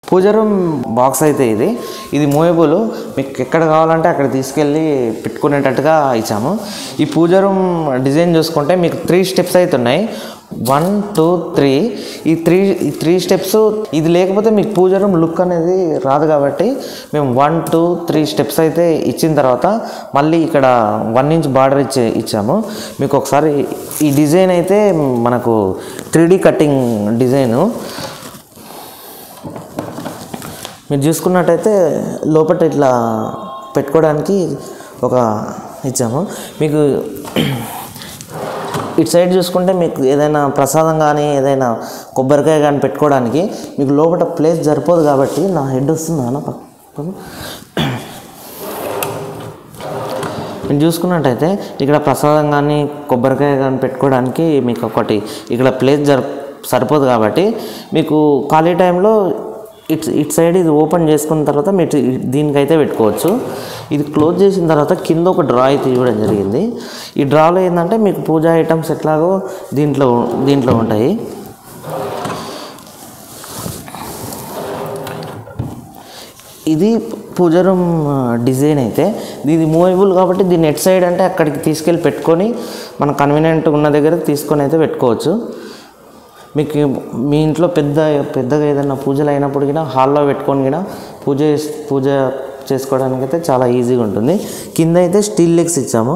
పూజ room box అయితే ఇది ఇది మూవబుల్ మీకు ఎక్కడ కావాలంటే అక్కడ తీసుకెళ్ళి పెట్టుకునేటట్టుగా ఇచ్చాము ఈ పూజ రూమ్ డిజైన్ చూసుకుంటే మీకు త్రీ స్టెప్స్ అయితే ఉన్నాయి వన్ టూ త్రీ ఈ త్రీ ఈ త్రీ స్టెప్స్ ఇది లేకపోతే మీకు పూజ రూమ్ లుక్ అనేది రాదు కాబట్టి మేము వన్ టూ త్రీ స్టెప్స్ అయితే ఇచ్చిన తర్వాత మళ్ళీ ఇక్కడ వన్ ఇంచ్ బార్డర్ ఇచ్చి ఇచ్చాము మీకు ఒకసారి ఈ డిజైన్ అయితే మనకు త్రీ కటింగ్ డిజైను మీరు చూసుకున్నట్టయితే లోపల ఇట్లా పెట్టుకోవడానికి ఒక ఇచ్చాము మీకు ఇటు సైడ్ చూసుకుంటే మీకు ఏదైనా ప్రసాదం కానీ ఏదైనా కొబ్బరికాయ కానీ పెట్టుకోవడానికి మీకు లోపల ప్లేస్ సరిపోదు కాబట్టి నా హెడ్ వస్తుంది అన్న పక్కకు మీరు చూసుకున్నట్టయితే ఇక్కడ ప్రసాదం కానీ కొబ్బరికాయ కానీ పెట్టుకోవడానికి మీకు ఒకటి ఇక్కడ ప్లేస్ జర సరిపోదు కాబట్టి మీకు ఖాళీ టైంలో ఇటు ఇటు సైడ్ ఇది ఓపెన్ చేసుకున్న తర్వాత మీరు దీనికైతే పెట్టుకోవచ్చు ఇది క్లోజ్ చేసిన తర్వాత కింద ఒక డ్రా అయితే ఇవ్వడం జరిగింది ఈ డ్రాలో ఏంటంటే మీకు పూజా ఐటమ్స్ ఎట్లాగో దీంట్లో దీంట్లో ఉంటాయి ఇది పూజ రూమ్ డిజైన్ అయితే ఇది మూవబుల్ కాబట్టి దీన్ని ఎట్ సైడ్ అంటే అక్కడికి తీసుకెళ్ళి పెట్టుకొని మన కన్వీనియంట్ ఉన్న దగ్గర తీసుకొని అయితే పెట్టుకోవచ్చు మీకు మీ ఇంట్లో పెద్ద పెద్దగా ఏదైనా పూజలు అయినప్పుడు కూడా హాల్లో పెట్టుకొని కూడా పూజ చేస్- పూజ చేసుకోవడానికి అయితే చాలా ఈజీగా ఉంటుంది కింద అయితే స్టీల్ లెగ్స్ ఇచ్చాము